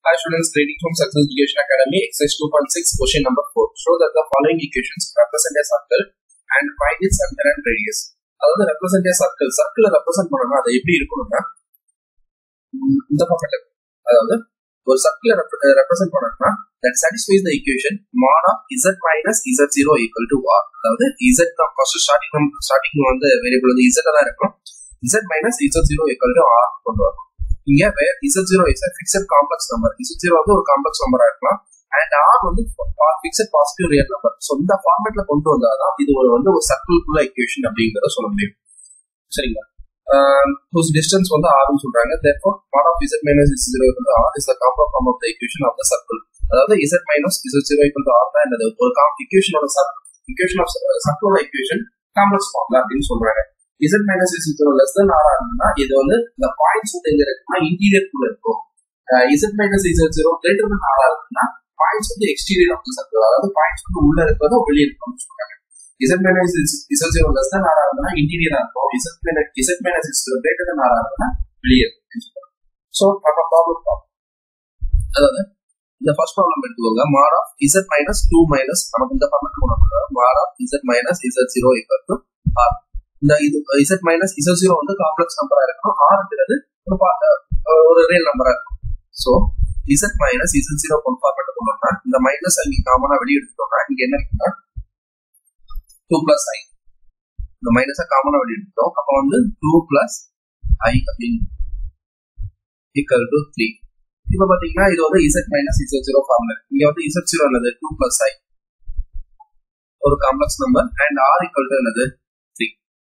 Hi students, grading from Success Education Academy, exercise 2.6, question number 4. Show that the following equations represent a circle and find its center and radius. அதாவது represent a circle, circle represent பண்ணணும்னா அது எப்படி இருக்கணும்னா உம் இந்த format அதாவது ஒரு circle represent பண்ணணும்னா that satisfies the equation mod of z minus z0 equal to r அதாவது z தான் ஃபர்ஸ்ட் ஸ்டார்டிங் ஸ்டார்டிங் வந்து வேரியபிள் வந்து z தான் இருக்கும் z minus z0 equal to r கொண்டு வரணும் இங்க வேர் z0 is a fixed complex number z0 வந்து ஒரு காம்ப்ளெக்ஸ் நம்பரா இருக்கலாம் அண்ட் r வந்து fixed positive real number so இந்த ஃபார்மேட்ல கொண்டு வந்தாதான் இது ஒரு வந்து ஒரு சர்க்கிள்குள்ள ஈக்குவேஷன் அப்படிங்கறத சொல்ல முடியும் சரிங்களா whose distance வந்து r னு சொல்றாங்க therefore mod of z minus z0 equal to r is the complex form of the equation of the circle அதாவது z minus z0 equal to r தான் என்னது ஒரு ஈக்குவேஷனோட ஈக்குவேஷன் ஆஃப் சர்க்கிளோட ஈக்குவேஷன் காம்ப்ளெக்ஸ் ஃபார்ம்ல அப்படின்னு சொல்றாங்க z minus z0 less than r ஆகுதுன்னா இது வந்து இந்த பாயிண்ட்ஸ் வந்து எங்க இருக்குன்னா இன்டீரியர் குள்ள இருக்கும் z minus z0 greater than r ஆகுதுன்னா பாயிண்ட்ஸ் வந்து எக்ஸ்டீரியர் ஆஃப் த சர்க்கிள் அதாவது பாயிண்ட்ஸ் வந்து உள்ள இருக்கிறதும் வெளியே இருக்கும்னு சொல்றாங்க z minus z0 less than r ஆகுதுன்னா இன்டீரியரா இருக்கும் z minus z minus z0 greater than r ஆகுதுன்னா வெளியே இருக்கும் ஸோ நம்ம ப்ராப்ளம் பார்ப்போம் அதாவது இந்த ஃபர்ஸ்ட் ப்ராப்ளம் எடுத்துக்கோங்க mod of z minus two minus நமக்கு இந்த ஃபார்மெட் கொண்டு வரோம் mod of z minus z0 equal to r இந்த இது z மைனஸ் z0 வந்து காம்ப்ளெக்ஸ் நம்பரா இருக்கும் r ஒரு ஒரு ரியல் நம்பரா இருக்கும் ஸோ z மைனஸ் z0 கொண்டு ஃபார்மெட் கொண்டு வந்தா இந்த மைனஸ் அங்கே காமனா வெளியே எடுத்துட்டோம்னா இங்க என்ன இருக்குன்னா டூ பிளஸ் ஐ இந்த மைனஸை காமனா வெளியே எடுத்துட்டோம் அப்போ வந்து டூ பிளஸ் ஐ அப்படின்னு ஈக்குவல் டு த்ரீ இப்போ பாத்தீங்கன்னா இது வந்து இசட் மைனஸ் இசட் ஜீரோ ஃபார்ம்ல இங்க வந்து இசட் ஜீரோ என்னது டூ பிளஸ் ஐ ஒரு complex number and R equal to என்னது த்ரீ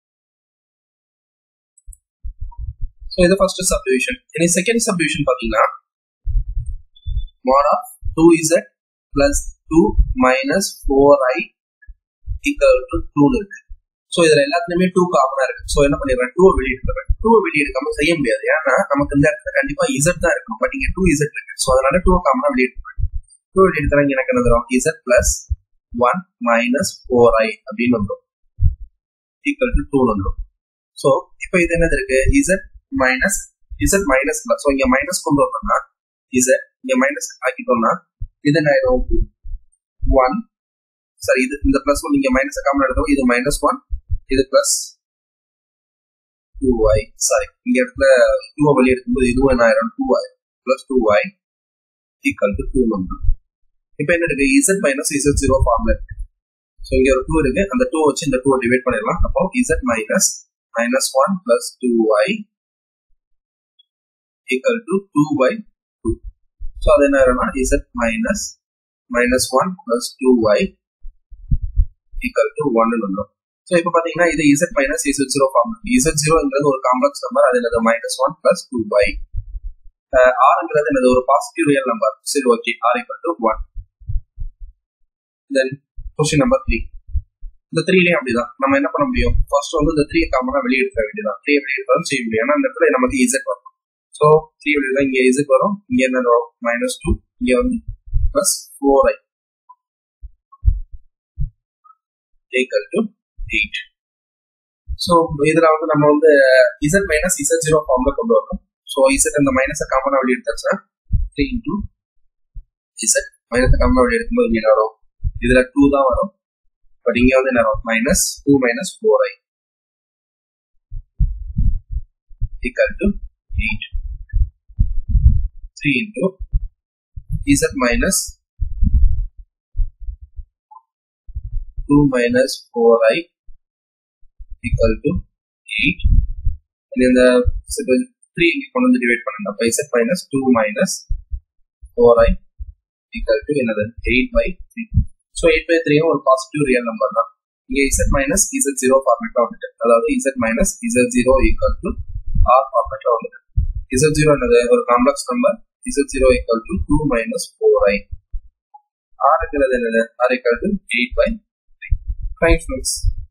ஸோ இது ஃபர்ஸ்ட் சப்டிவிஷன் இனி செகண்ட் சப்டிவிஷன் பாத்தீங்கன்னா mod of 2z plus 2 minus 4i equal to 2 இருக்கு ஸோ இதுல எல்லாத்துலயுமே டூ காமனா இருக்கு ஸோ என்ன பண்ணிடுறேன் டூ வெளியே எடுத்துறேன் டூ வெளியே எடுக்காம செய்ய முடியாது ஏன்னா நமக்கு இந்த இடத்துல கண்டிப்பா இசட் தான் இருக்கும் பட் இங்க டூ இசட் இருக்கு ஸோ அதனால டூ காமனா வெளியே எடுத்துறேன் டூ வெளியே எடுத்தா எனக்கு என்ன தரும் Z plus one minus four I அப்படின்னு வந்துடும் ஈக்குவல் டு டூ வந்துடும் ஸோ இப்போ இது என்னது இருக்கு Z minus Z minus so இங்க மைனஸ் கொண்டு வரணும்னா இசட் இங்க மைனஸ் ஆக்கிட்டோம்னா இது என்ன ஆயிடும் ஒன் சரி இது இந்த பிளஸ் ஒன் இங்க மைனஸ் காமன் எடுத்தோம் இது மைனஸ் ஒன் இது பிளஸ் டூ ஒய் சாரி இங்க இடத்துல டூ வெளியே எடுக்கும்போது இதுவும் என்ன ஆயிரும் two Y plus two Y equal to two number இப்போ என்ன இருக்கு இசட் மைனஸ் இசட் ஜீரோ ஃபார்ம்ல இருக்கு ஸோ இங்க ஒரு டூ இருக்கு அந்த டூ வச்சு இந்த டூ டிவைட் பண்ணிடலாம் அப்போ Z minus minus one plus two Y equal to two by two so அது என்ன ஆயிரும்னா Z minus minus one plus two Y equal to ஒன்னு வந்துடும் ஸோ இப்போ பார்த்தீங்கன்னா இது Z minus Z zero form Z ஜீரோங்கிறது ஒரு காம்ப்ளெக்ஸ் நம்பர் அது என்னது minus one plus two by ஆறுங்கிறது என்னது ஒரு பாசிட்டிவ் ரியல் நம்பர் சரி okay R equal to one then question number three இந்த த்ரீலையும் அப்படிதான் நம்ம என்ன பண்ண முடியும் ஃபர்ஸ்ட் வந்து இந்த த்ரீ காமனா வெளியே எடுக்க வேண்டியதான் த்ரீ வெளியே எடுத்தாலும் செய்ய முடியும் ஏன்னா இந்த இடத்துல நமக்கு இசட் வரும் ஸோ த்ரீ வெளியே இங்க இசட் வரும் இங்க என்ன வரும் மைனஸ் டூ இங்க வந்து plus four I equal to 8. So இதில் வந்து நம்ம வந்து இசட் மைனஸ் இசட் ஜீரோ ஃபார்ம்ல கொண்டு வரணும் ஸோ இசட் அந்த மைனஸை காமனாக வெளியே எடுத்தாச்சுன்னா த்ரீ இன்டூ இசட் மைனஸை காமனாக வெளியே எடுக்கும்போது இங்கே வரும் இதில் டூ தான் வரும் பட் இங்கே வந்து என்ன வரும் minus two minus four I equal to eight three into Z minus 2 minus 4i equal to 8 and then the 3 இங்க கொண்டு வந்து டிவைட் பண்ணுங்க அப்ப z minus 2 minus 4i equal to என்னது 8 by 3 so 8 by 3 ஒரு பாசிட்டிவ் ரியல் நம்பர் தான் இங்க z minus z0 ஃபார்மேட்ல வந்துட்டு அதாவது z minus z0 equal to r ஃபார்மேட்ல வந்துட்டு z0 என்னது ஒரு complex number z0 equal to 2 minus 4i r இருக்கிறது என்னது r equal to 8 by Thanks, friends.